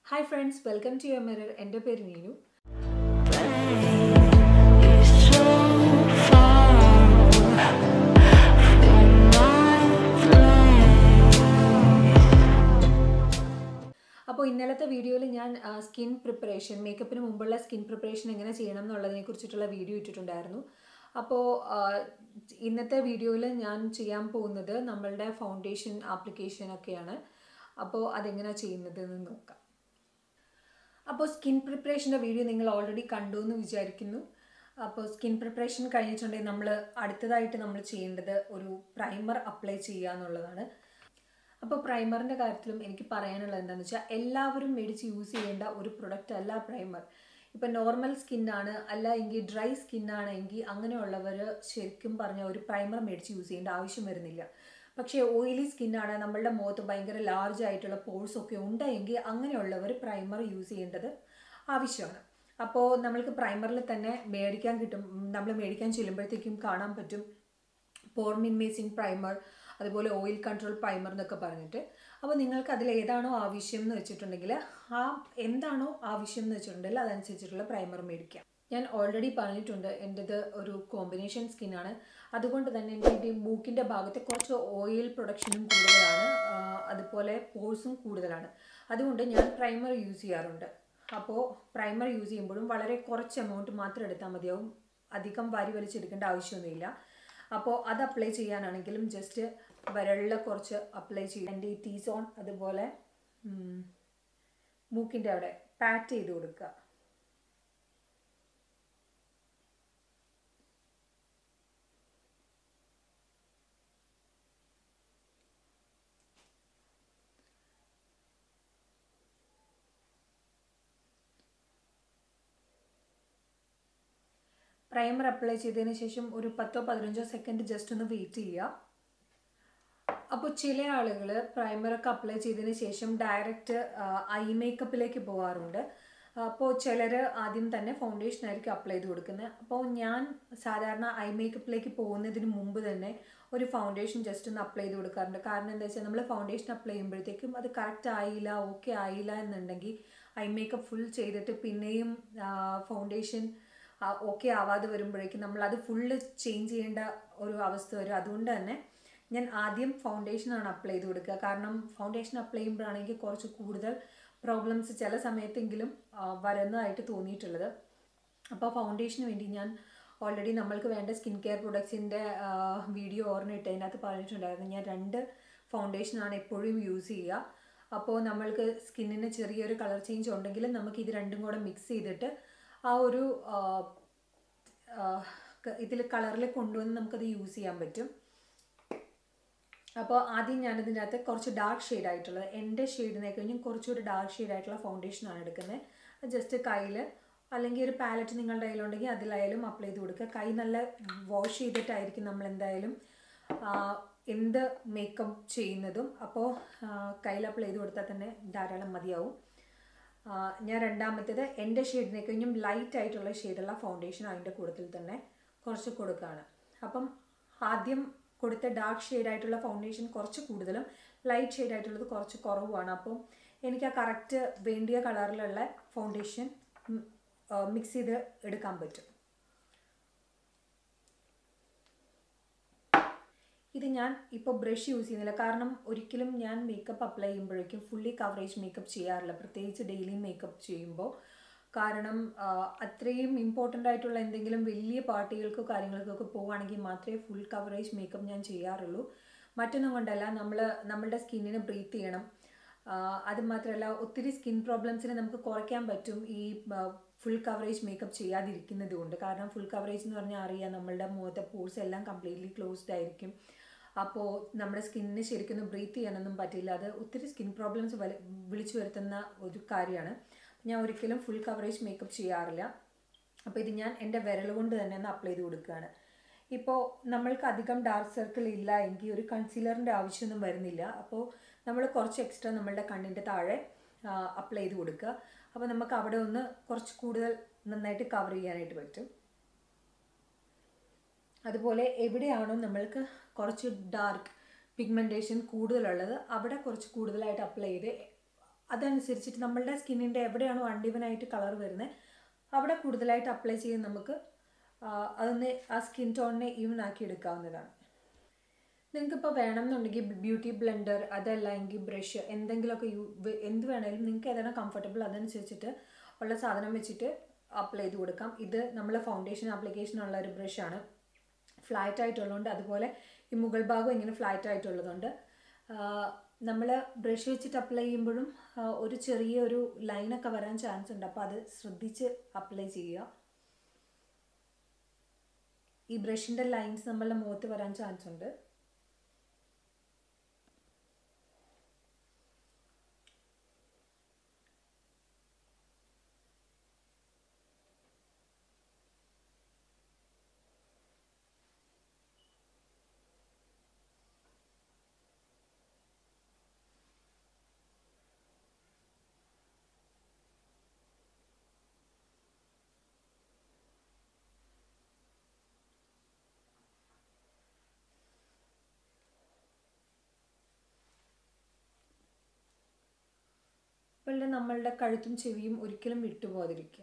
hi friends welcome to your mirror എൻ്റെ പേര് മീനു അപ്പോൾ ഇന്നലത്തെ വീഡിയോയിൽ ഞാൻ സ്കിൻ പ്രിപ്പറേഷൻ മേക്കപ്പിന് മുമ്പുള്ള സ്കിൻ പ്രിപ്പറേഷൻ എങ്ങനെ ചെയ്യണം എന്നുള്ളതിനെ കുറിച്ചിട്ടുള്ള വീഡിയോ ഇട്ടിട്ടുണ്ടായിരുന്നു അപ്പോൾ ഇന്നത്തെ വീഡിയോയിൽ ഞാൻ ചെയ്യാൻ പോകുന്നത് നമ്മളുടെ ഫൗണ്ടേഷൻ ആപ്ലിക്കേഷൻ ഒക്കെയാണ് അപ്പോൾ അതെങ്ങനെ ചെയ്യുന്നത് എന്ന് നോക്കാം അപ്പോൾ സ്കിൻ പ്രിപ്പറേഷൻ്റെ വീഡിയോ നിങ്ങൾ ഓൾറെഡി കണ്ടു എന്ന് വിചാരിക്കുന്നു അപ്പോൾ സ്കിൻ പ്രിപ്പറേഷൻ കഴിഞ്ഞിട്ടുണ്ടെങ്കിൽ നമ്മൾ അടുത്തതായിട്ട് നമ്മൾ ചെയ്യേണ്ടത് ഒരു പ്രൈമർ അപ്ലൈ ചെയ്യുക എന്നുള്ളതാണ് അപ്പോൾ പ്രൈമറിൻ്റെ കാര്യത്തിലും എനിക്ക് പറയാനുള്ളത് എന്താണെന്ന് വെച്ചാൽ എല്ലാവരും മേടിച്ച് യൂസ് ചെയ്യേണ്ട ഒരു പ്രൊഡക്റ്റ് അല്ല പ്രൈമർ ഇപ്പം നോർമൽ സ്കിന്നാണ് അല്ല എങ്കിൽ ഡ്രൈ സ്കിന്നാണ് എങ്കിൽ അങ്ങനെയുള്ളവർ ശരിക്കും പറഞ്ഞ ഒരു പ്രൈമർ മേടിച്ച് യൂസ് ചെയ്യേണ്ട ആവശ്യം വരുന്നില്ല പക്ഷേ ഓയിലി സ്കിന്നാണ് നമ്മളുടെ മുഖത്ത് ഭയങ്കര ലാർജ് ആയിട്ടുള്ള പോഴ്സ് ഒക്കെ ഉണ്ടെങ്കിൽ അങ്ങനെയുള്ളവർ പ്രൈമർ യൂസ് ചെയ്യേണ്ടത് ആവശ്യമാണ് അപ്പോൾ നമ്മൾക്ക് പ്രൈമറിൽ തന്നെ മേടിക്കാൻ കിട്ടും നമ്മൾ മേടിക്കാൻ ചെല്ലുമ്പോഴത്തേക്കും കാണാൻ പറ്റും പോർ മിൻമേസിങ് പ്രൈമർ അതുപോലെ ഓയിൽ കൺട്രോൾ പ്രൈമർ എന്നൊക്കെ പറഞ്ഞിട്ട് അപ്പോൾ നിങ്ങൾക്ക് അതിൽ ഏതാണോ ആവശ്യം എന്ന് വെച്ചിട്ടുണ്ടെങ്കിൽ ആ എന്താണോ ആവശ്യം എന്ന് വെച്ചിട്ടുണ്ടെങ്കിൽ അതനുസരിച്ചിട്ടുള്ള പ്രൈമർ മേടിക്കാം ഞാൻ ഓൾറെഡി പറഞ്ഞിട്ടുണ്ട് എൻ്റെത് ഒരു കോമ്പിനേഷൻ സ്കിന്നാണ് അതുകൊണ്ട് തന്നെ എൻ്റെ ഈ മൂക്കിൻ്റെ ഭാഗത്ത് കുറച്ച് ഓയിൽ പ്രൊഡക്ഷനും കൂടുതലാണ് അതുപോലെ പോഴ്സും കൂടുതലാണ് അതുകൊണ്ട് ഞാൻ പ്രൈമർ യൂസ് ചെയ്യാറുണ്ട് അപ്പോൾ പ്രൈമർ യൂസ് ചെയ്യുമ്പോഴും വളരെ കുറച്ച് എമൗണ്ട് മാത്രം എടുത്താൽ മതിയാവും അധികം വാരി വലിച്ചെടുക്കേണ്ട ആവശ്യമൊന്നുമില്ല അപ്പോൾ അത് അപ്ലൈ ചെയ്യാനാണെങ്കിലും ജസ്റ്റ് വരളിൽ കുറച്ച് അപ്ലൈ ചെയ്യും എൻ്റെ ഈ ടീ സോൺ അതുപോലെ മൂക്കിൻ്റെ അവിടെ പാറ്റ് ചെയ്ത് കൊടുക്കുക പ്രൈമർ അപ്ലൈ ചെയ്തതിന് ശേഷം ഒരു പത്തോ പതിനഞ്ചോ സെക്കൻഡ് ജസ്റ്റ് ഒന്ന് വെയിറ്റ് ചെയ്യുക അപ്പോൾ ചില ആളുകൾ പ്രൈമറൊക്കെ അപ്ലൈ ചെയ്തതിന് ശേഷം ഡയറക്റ്റ് ഐ മേക്കപ്പിലേക്ക് പോകാറുണ്ട് അപ്പോൾ ചിലർ ആദ്യം തന്നെ ഫൗണ്ടേഷൻ ആയിരിക്കും അപ്ലൈ ചെയ്ത് കൊടുക്കുന്നത് അപ്പോൾ ഞാൻ സാധാരണ ഐ മേക്കപ്പിലേക്ക് പോകുന്നതിന് മുമ്പ് തന്നെ ഒരു ഫൗണ്ടേഷൻ ജസ്റ്റ് ഒന്ന് അപ്ലൈ ചെയ്ത് കൊടുക്കാറുണ്ട് കാരണം എന്താ വെച്ചാൽ നമ്മൾ ഫൗണ്ടേഷൻ അപ്ലൈ ചെയ്യുമ്പോഴത്തേക്കും അത് കറക്റ്റ് ആയില്ല ഓക്കെ ആയില്ല എന്നുണ്ടെങ്കിൽ ഐ മേക്കപ്പ് ഫുൾ ചെയ്തിട്ട് പിന്നെയും ഫൗണ്ടേഷൻ ഓക്കെ ആവാതെ വരുമ്പോഴേക്കും നമ്മൾ അത് ഫുള്ള് ചേഞ്ച് ചെയ്യേണ്ട ഒരു അവസ്ഥ വരും അതുകൊണ്ട് തന്നെ ഞാൻ ആദ്യം ഫൗണ്ടേഷനാണ് അപ്ലൈ ചെയ്ത് കൊടുക്കുക കാരണം ഫൗണ്ടേഷൻ അപ്ലൈ ചെയ്യുമ്പോഴാണെങ്കിൽ കുറച്ച് കൂടുതൽ പ്രോബ്ലംസ് ചില സമയത്തെങ്കിലും വരുന്നതായിട്ട് തോന്നിയിട്ടുള്ളത് അപ്പോൾ ഫൗണ്ടേഷന് വേണ്ടി ഞാൻ ഓൾറെഡി നമ്മൾക്ക് വേണ്ട സ്കിൻ കെയർ പ്രൊഡക്ട്സിൻ്റെ വീഡിയോ ഓർമ്മയിട്ട് അതിനകത്ത് പറഞ്ഞിട്ടുണ്ടായിരുന്നു ഞാൻ രണ്ട് ഫൗണ്ടേഷനാണ് എപ്പോഴും യൂസ് ചെയ്യുക അപ്പോൾ നമ്മൾക്ക് സ്കിന്നിന് ചെറിയൊരു കളർ ചേഞ്ച് ഉണ്ടെങ്കിൽ നമുക്ക് ഇത് രണ്ടും കൂടെ മിക്സ് ചെയ്തിട്ട് ആ ഒരു ഇതിൽ കളറിൽ കൊണ്ടുവന്ന് നമുക്കത് യൂസ് ചെയ്യാൻ പറ്റും അപ്പോൾ ആദ്യം ഞാനിതിൻ്റെ അകത്ത് കുറച്ച് ഡാർക്ക് ഷെയ്ഡ് ആയിട്ടുള്ളത് എൻ്റെ ഷെയ്ഡിനെ കഴിഞ്ഞും കുറച്ചുകൂടി ഡാർക്ക് ഷെയ്ഡ് ആയിട്ടുള്ള ഫൗണ്ടേഷനാണ് എടുക്കുന്നത് ജസ്റ്റ് കയ്യിൽ അല്ലെങ്കിൽ ഒരു പാലറ്റ് നിങ്ങളുടെ കയ്യിലുണ്ടെങ്കിൽ അതിലായാലും അപ്ലൈ ചെയ്ത് കൊടുക്കുക കൈ നല്ല വാഷ് ചെയ്തിട്ടായിരിക്കും നമ്മൾ എന്തായാലും എന്ത് മേക്കപ്പ് ചെയ്യുന്നതും അപ്പോൾ കയ്യിൽ അപ്ലൈ ചെയ്ത് കൊടുത്താൽ തന്നെ ധാരാളം മതിയാവും ഞാൻ രണ്ടാമത്തേത് എൻ്റെ ഷെയ്ഡിനെ കഴിഞ്ഞും ലൈറ്റ് ആയിട്ടുള്ള ഷെയ്ഡുള്ള ഫൗണ്ടേഷൻ അതിൻ്റെ കൂട്ടത്തിൽ തന്നെ കുറച്ച് കൊടുക്കുകയാണ് അപ്പം ആദ്യം കൊടുത്ത ഡാർക്ക് ഷെയ്ഡ് ആയിട്ടുള്ള ഫൗണ്ടേഷൻ കുറച്ച് കൂടുതലും ലൈറ്റ് ഷെയ്ഡ് ആയിട്ടുള്ളത് കുറച്ച് കുറവുമാണ് അപ്പം എനിക്ക് ആ കറക്റ്റ് വേണ്ടിയ കളറിലുള്ള ഫൗണ്ടേഷൻ മിക്സ് ചെയ്ത് എടുക്കാൻ പറ്റും ഇത് ഞാൻ ഇപ്പോൾ ബ്രഷ് യൂസ് ചെയ്യുന്നില്ല കാരണം ഒരിക്കലും ഞാൻ മേക്കപ്പ് അപ്ലൈ ചെയ്യുമ്പോഴേക്കും ഫുള്ളി കവറേജ് മേക്കപ്പ് ചെയ്യാറില്ല പ്രത്യേകിച്ച് ഡെയിലി മേക്കപ്പ് ചെയ്യുമ്പോൾ കാരണം അത്രയും ഇമ്പോർട്ടൻ്റ് ആയിട്ടുള്ള എന്തെങ്കിലും വലിയ പാർട്ടികൾക്കോ കാര്യങ്ങൾക്കൊക്കെ പോവുകയാണെങ്കിൽ മാത്രമേ ഫുൾ കവറേജ് മേക്കപ്പ് ഞാൻ ചെയ്യാറുള്ളൂ മറ്റൊന്നും കൊണ്ടല്ല നമ്മൾ നമ്മളുടെ സ്കിന്നിന് ബ്രീത്ത് ചെയ്യണം അത് മാത്രമല്ല ഒത്തിരി സ്കിൻ പ്രോബ്ലംസിനെ നമുക്ക് കുറയ്ക്കാൻ പറ്റും ഈ ഫുൾ കവറേജ് മേക്കപ്പ് ചെയ്യാതിരിക്കുന്നത് കൊണ്ട് കാരണം ഫുൾ കവറേജ് എന്ന് പറഞ്ഞാൽ അറിയാം നമ്മളുടെ മുഖത്തെ പോർസ് എല്ലാം കംപ്ലീറ്റ്ലി ക്ലോസ്ഡ് ആയിരിക്കും അപ്പോൾ നമ്മുടെ സ്കിന്നിന് ശരിക്കും ബ്രീത്ത് ചെയ്യാനൊന്നും പറ്റില്ല അത് ഒത്തിരി സ്കിൻ പ്രോബ്ലംസ് വിളിച്ചു വരുത്തുന്ന ഒരു കാര്യമാണ് ഞാൻ ഒരിക്കലും ഫുൾ കവറേജ് മേക്കപ്പ് ചെയ്യാറില്ല അപ്പോൾ ഇത് ഞാൻ എൻ്റെ വിരൽ കൊണ്ട് തന്നെ ഒന്ന് അപ്ലൈ ചെയ്ത് കൊടുക്കുകയാണ് ഇപ്പോൾ നമ്മൾക്ക് അധികം ഡാർക്ക് സർക്കിൾ ഇല്ല എങ്കിൽ ഒരു കൺസീലറിൻ്റെ ആവശ്യമൊന്നും വരുന്നില്ല അപ്പോൾ നമ്മൾ കുറച്ച് എക്സ്ട്രാ നമ്മളുടെ കണ്ണിൻ്റെ താഴെ അപ്ലൈ ചെയ്ത് കൊടുക്കുക അപ്പോൾ നമുക്ക് അവിടെ ഒന്ന് കുറച്ച് കൂടുതൽ നന്നായിട്ട് കവർ ചെയ്യാനായിട്ട് പറ്റും അതുപോലെ എവിടെയാണോ നമ്മൾക്ക് കുറച്ച് ഡാർക്ക് പിഗ്മെൻറ്റേഷൻ കൂടുതലുള്ളത് അവിടെ കുറച്ച് കൂടുതലായിട്ട് അപ്ലൈ ചെയ്ത് അതനുസരിച്ചിട്ട് നമ്മളുടെ സ്കിന്നിൻ്റെ എവിടെയാണോ അൺഇവനായിട്ട് കളർ വരുന്നത് അവിടെ കൂടുതലായിട്ട് അപ്ലൈ ചെയ്ത് നമുക്ക് ആ, അതൊന്ന് ആ സ്കിൻ ടോണിനെ ഈവൻ ആക്കി എടുക്കാവുന്നതാണ് നിങ്ങൾക്കിപ്പോൾ വേണമെന്നുണ്ടെങ്കിൽ ബ്യൂട്ടി ബ്ലെൻഡർ അതല്ല എങ്കിൽ ബ്രഷ് എന്തെങ്കിലുമൊക്കെ യൂ വെ- എന്ത് വേണേലും നിങ്ങൾക്ക് ഏതാണ് കംഫർട്ടബിൾ അതനുസരിച്ചിട്ട് ഉള്ള സാധനം വെച്ചിട്ട് അപ്ലൈ ചെയ്ത് കൊടുക്കാം ഇത് നമ്മൾ ഫൗണ്ടേഷൻ ആപ്ലിക്കേഷൻ ഉള്ള ഒരു ബ്രഷാണ് ഫ്ലാറ്റ് ആയിട്ടുള്ളതുകൊണ്ട് അതുപോലെ ഈ മുകൾ ഭാഗം ഇങ്ങനെ ഫ്ലാറ്റ് ആയിട്ടുള്ളതുകൊണ്ട് നമ്മൾ ബ്രഷ് വെച്ചിട്ട് അപ്ലൈ ചെയ്യുമ്പോഴും ആ, ഒരു ചെറിയ ഒരു ലൈനൊക്കെ വരാൻ ചാൻസ് ഉണ്ട് അപ്പോൾ അത് ശ്രദ്ധിച്ച് അപ്ലൈ ചെയ്യുക ഈ ബ്രഷിൻ്റെ ലൈൻസ് നമ്മളുടെ മുഖത്ത് വരാൻ ചാൻസ് ഉണ്ട് അപ്പോൾ നമ്മളുടെ കഴുത്തും ചെവിയും ഒരിക്കലും വിട്ടുപോകാതിരിക്കുക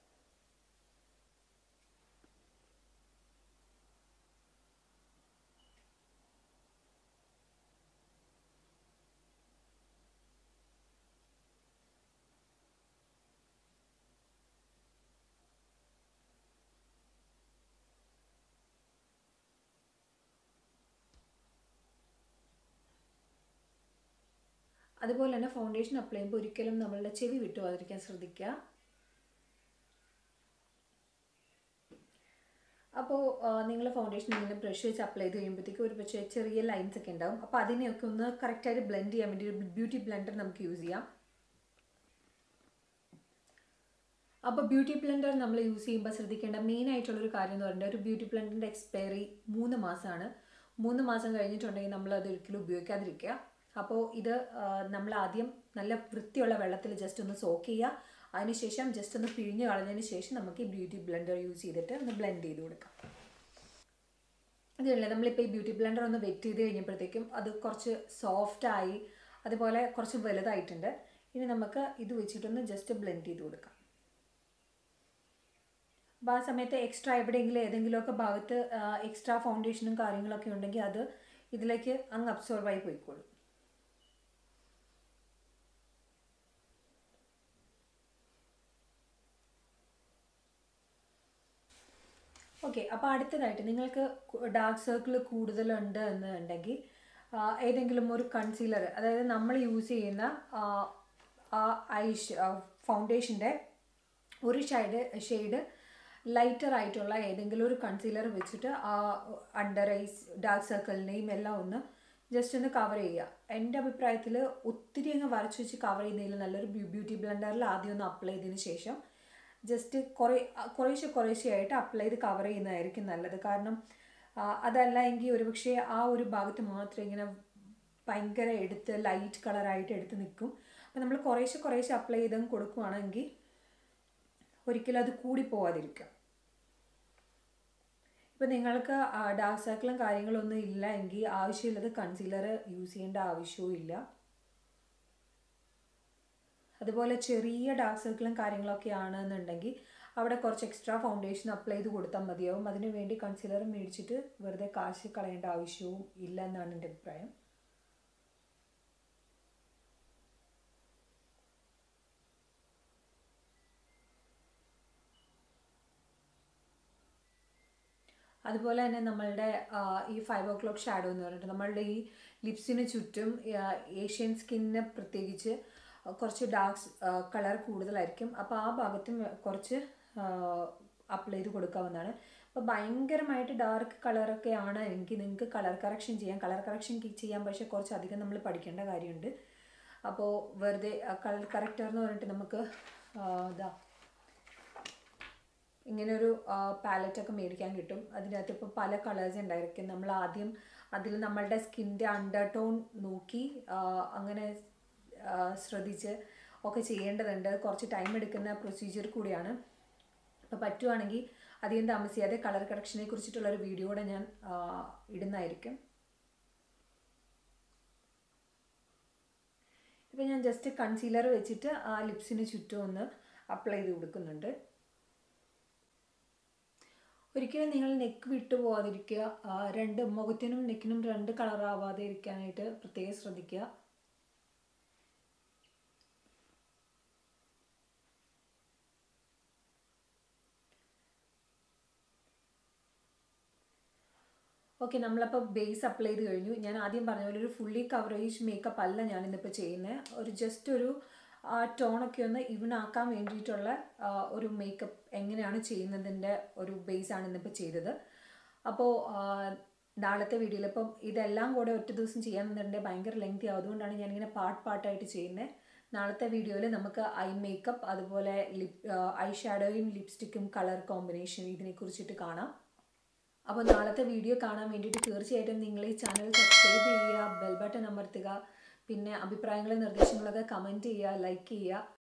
അതുപോലെ തന്നെ ഫൗണ്ടേഷൻ അപ്ലൈ ചെയ്യുമ്പോൾ ഒരിക്കലും നമ്മളുടെ ചെവി വിട്ടുപോകാതിരിക്കാൻ ശ്രദ്ധിക്കുക അപ്പോൾ നിങ്ങൾ ഫൗണ്ടേഷൻ ഇങ്ങനെ ബ്രഷ് വെച്ച് അപ്ലൈ ചെയ്ത് കഴിയുമ്പോഴത്തേക്കും ഒരു പക്ഷേ ചെറിയ ലൈൻസ് ഒക്കെ ഉണ്ടാവും അപ്പോൾ അതിനെയൊക്കെ ഒന്ന് കറക്റ്റായിട്ട് ബ്ലെൻഡ് ചെയ്യാൻ വേണ്ടി ഒരു ബ്യൂട്ടി ബ്ലെൻഡർ നമുക്ക് യൂസ് ചെയ്യാം അപ്പോൾ ബ്യൂട്ടി ബ്ലെൻഡർ നമ്മൾ യൂസ് ചെയ്യുമ്പോൾ ശ്രദ്ധിക്കേണ്ട മെയിൻ ആയിട്ടുള്ളൊരു കാര്യം എന്ന് പറയുന്നത് ഒരു ബ്യൂട്ടി ബ്ലെൻഡറിൻ്റെ എക്സ്പയറി മൂന്ന് മാസമാണ് മൂന്ന് മാസം കഴിഞ്ഞിട്ടുണ്ടെങ്കിൽ നമ്മൾ അത് ഒരിക്കലും ഉപയോഗിക്കാതിരിക്കുക അപ്പോൾ ഇത് ആ, നമ്മൾ ആദ്യം നല്ല വൃത്തിയുള്ള വെള്ളത്തിൽ ജസ്റ്റ് ഒന്ന് സോക്ക് ചെയ്യുക അതിനുശേഷം ജസ്റ്റ് ഒന്ന് പിഴിഞ്ഞ് കളഞ്ഞതിന് ശേഷം നമുക്ക് ഈ ബ്യൂട്ടി ബ്ലെൻഡർ യൂസ് ചെയ്തിട്ട് ഒന്ന് ബ്ലെൻഡ് ചെയ്ത് കൊടുക്കാം അതുപോലെ നമ്മളിപ്പോൾ ഈ ബ്യൂട്ടി ബ്ലെൻഡർ ഒന്ന് വെറ്റ് ചെയ്ത് കഴിഞ്ഞപ്പോഴത്തേക്കും അത് കുറച്ച് സോഫ്റ്റായി അതുപോലെ കുറച്ച് വലുതായിട്ടുണ്ട് ഇനി നമുക്ക് ഇത് വെച്ചിട്ടൊന്ന് ജസ്റ്റ് ബ്ലെൻഡ് ചെയ്ത് കൊടുക്കാം അപ്പോൾ ആ സമയത്ത് എക്സ്ട്രാ എവിടെയെങ്കിലും ഏതെങ്കിലുമൊക്കെ ഭാഗത്ത് എക്സ്ട്രാ ഫൗണ്ടേഷനും കാര്യങ്ങളൊക്കെ ഉണ്ടെങ്കിൽ അത് ഇതിലേക്ക് അങ്ങ് അബ്സോർബ് ആയി പോയിക്കോളും ഓക്കെ അപ്പോൾ അടുത്തതായിട്ട് നിങ്ങൾക്ക് ഡാർക്ക് സർക്കിൾ കൂടുതലുണ്ട് എന്നുണ്ടെങ്കിൽ ആ, ഏതെങ്കിലും ഒരു കൺസീലർ അതായത് നമ്മൾ യൂസ് ചെയ്യുന്ന ആ, ആ ഐ ഫൗണ്ടേഷൻ്റെ ഒരു ഷെയ്ഡ് ഷെയ്ഡ് ലൈറ്റർ ആയിട്ടുള്ള ഏതെങ്കിലും ഒരു കൺസീലർ വെച്ചിട്ട് ആ അണ്ടർ ഐസ് ഡാർക്ക് സർക്കിളിനെയും എല്ലാം ഒന്ന് ജസ്റ്റ് ഒന്ന് കവർ ചെയ്യുക എൻ്റെ അഭിപ്രായത്തിൽ ഒത്തിരി അങ്ങ് വരച്ച് വെച്ച് കവർ ചെയ്യുന്നതിൽ നല്ലൊരു ബ്യൂട്ടി ബ്ലെൻഡറിൽ ആദ്യം ഒന്ന് അപ്ലൈ ചെയ്തതിന് ശേഷം ജസ്റ്റ് കുറേ കുറേശ്ശെ കുറേശ്ശെ ആയിട്ട് അപ്ലൈ ചെയ്ത് കവർ ചെയ്യുന്നതായിരിക്കും നല്ലത് കാരണം ആ, അതല്ല എങ്കിൽ ഒരുപക്ഷെ ആ ഒരു ഭാഗത്ത് മാത്രം ഇങ്ങനെ ഭയങ്കര എടുത്ത് ലൈറ്റ് കളറായിട്ട് എടുത്ത് നിൽക്കും അപ്പം നമ്മൾ കുറേശ്ശെ കുറേശ്ശെ അപ്ലൈ ചെയ്തങ്ങ് കൊടുക്കുവാണെങ്കിൽ ഒരിക്കലും അത് കൂടി പോവാതിരിക്കും ഇപ്പം നിങ്ങൾക്ക് ഡാർക്ക് സർക്കിളും കാര്യങ്ങളൊന്നും ഇല്ല എങ്കിൽ ആവശ്യമുള്ളത് കൺസീലർ യൂസ് ചെയ്യേണ്ട ആവശ്യവും ഇല്ല അതുപോലെ ചെറിയ ഡാർക്ക് സർക്കിളും കാര്യങ്ങളൊക്കെ ആണെന്നുണ്ടെങ്കിൽ അവിടെ കുറച്ച് എക്സ്ട്രാ ഫൗണ്ടേഷൻ അപ്ലൈ ചെയ്ത് കൊടുത്താൽ മതിയാവും അതിന് വേണ്ടി കൺസീലർ മേടിച്ചിട്ട് വെറുതെ കാശ് കളയേണ്ട ആവശ്യവും ഇല്ല എന്നാണ് എൻ്റെ അഭിപ്രായം അതുപോലെ തന്നെ നമ്മളുടെ ആ, ഈ ഫൈവ് ഓ ക്ലോക്ക് ഷാഡോ എന്ന് പറഞ്ഞിട്ട് നമ്മളുടെ ഈ ലിപ്സിന് ചുറ്റും ആ, ഏഷ്യൻ സ്കിന്നിന് പ്രത്യേകിച്ച് കുറച്ച് ഡാർക്ക് കളർ കൂടുതലായിരിക്കും അപ്പോൾ ആ ഭാഗത്തും കുറച്ച് അപ്ലൈ ചെയ്ത് കൊടുക്കാവുന്നതാണ് അപ്പോൾ ഭയങ്കരമായിട്ട് ഡാർക്ക് കളറൊക്കെ ആണ് എങ്കിൽ നിങ്ങൾക്ക് കളർ കറക്ഷൻ ചെയ്യാം കളർ കറക്ഷൻ ചെയ്യാൻ പക്ഷേ കുറച്ചധികം നമ്മൾ പഠിക്കേണ്ട കാര്യമുണ്ട് അപ്പോൾ വെറുതെ കളർ കറക്റ്റർ എന്ന് പറഞ്ഞിട്ട് നമുക്ക് ആ, ഇതാ ഇങ്ങനെ ഒരു പാലറ്റൊക്കെ മേടിക്കാൻ കിട്ടും അതിനകത്ത് ഇപ്പോൾ പല കളേഴ്സ് ഉണ്ടായിരിക്കും നമ്മൾ ആദ്യം അതിൽ നമ്മളുടെ സ്കിൻ്റെ അണ്ടർ ടോൺ നോക്കി ആ, അങ്ങനെ ആ, ശ്രദ്ധിച്ച് ഒക്കെ ചെയ്യേണ്ടതുണ്ട് കുറച്ച് ടൈം എടുക്കുന്ന പ്രൊസീജിയർ കൂടിയാണ് അപ്പോൾ പറ്റുവാണെങ്കിൽ അധികം താമസിയാതെ കളർ കറക്ഷനെ കുറിച്ചിട്ടുള്ളൊരു വീഡിയോ കൂടെ ഞാൻ ആ, ഇടുന്നതായിരിക്കും ഇപ്പോൾ ഇപ്പോൾ ഞാൻ ജസ്റ്റ് കൺസീലർ വെച്ചിട്ട് ആ ലിപ്സിന് ചുറ്റും ഒന്ന് അപ്ലൈ ചെയ്ത് കൊടുക്കുന്നുണ്ട് ഒരിക്കലും നിങ്ങൾ നെക്ക് വിട്ടു പോകാതിരിക്കുക ആ, രണ്ട് മുഖത്തിനും നെക്കിനും രണ്ട് കളറാവാതെ ഇരിക്കാനായിട്ട് പ്രത്യേകം ശ്രദ്ധിക്കുക ഓക്കെ നമ്മളപ്പോൾ ബേസ് അപ്ലൈ ചെയ്ത് കഴിഞ്ഞു ഞാൻ ആദ്യം പറഞ്ഞ പോലെ ഒരു ഫുള്ളി കവറേജ് മേക്കപ്പ് അല്ല ഞാൻ ഇന്നിപ്പോൾ ചെയ്യുന്നത് ഒരു ജസ്റ്റ് ഒരു ആ ടോണൊക്കെ ഒന്ന് ഇവൺ ആക്കാൻ വേണ്ടിയിട്ടുള്ള ആ, ഒരു മേക്കപ്പ് എങ്ങനെയാണ് ചെയ്യുന്നതിൻ്റെ ഒരു ബേസാണ് ഇന്നിപ്പോൾ ചെയ്തത് അപ്പോൾ നാളത്തെ വീഡിയോയിൽ ഇപ്പം ഇതെല്ലാം കൂടെ ഒറ്റ ദിവസം ചെയ്യാമെന്നുണ്ടെങ്കിൽ ഭയങ്കര ലെങ്തി ആവും അതുകൊണ്ടാണ് ഞാനിങ്ങനെ പാർട്ട് പാർട്ടായിട്ട് ചെയ്യുന്നത് നാളത്തെ വീഡിയോയിൽ നമുക്ക് ഐ മേക്കപ്പ് അതുപോലെ ലിപ് ഐ ഷാഡോയും ലിപ്സ്റ്റിക്കും കളർ കോമ്പിനേഷൻ ഇതിനെക്കുറിച്ചിട്ട് കാണാം അപ്പോൾ നാളത്തെ വീഡിയോ കാണാൻ വേണ്ടിയിട്ട് തീർച്ചയായിട്ടും നിങ്ങൾ ഈ ചാനൽ സബ്സ്ക്രൈബ് ചെയ്യുക ബെൽ ബട്ടൺ അമർത്തുക പിന്നെ അഭിപ്രായങ്ങളും നിർദ്ദേശങ്ങളൊക്കെ കമൻറ്റ് ചെയ്യുക ലൈക്ക് ചെയ്യുക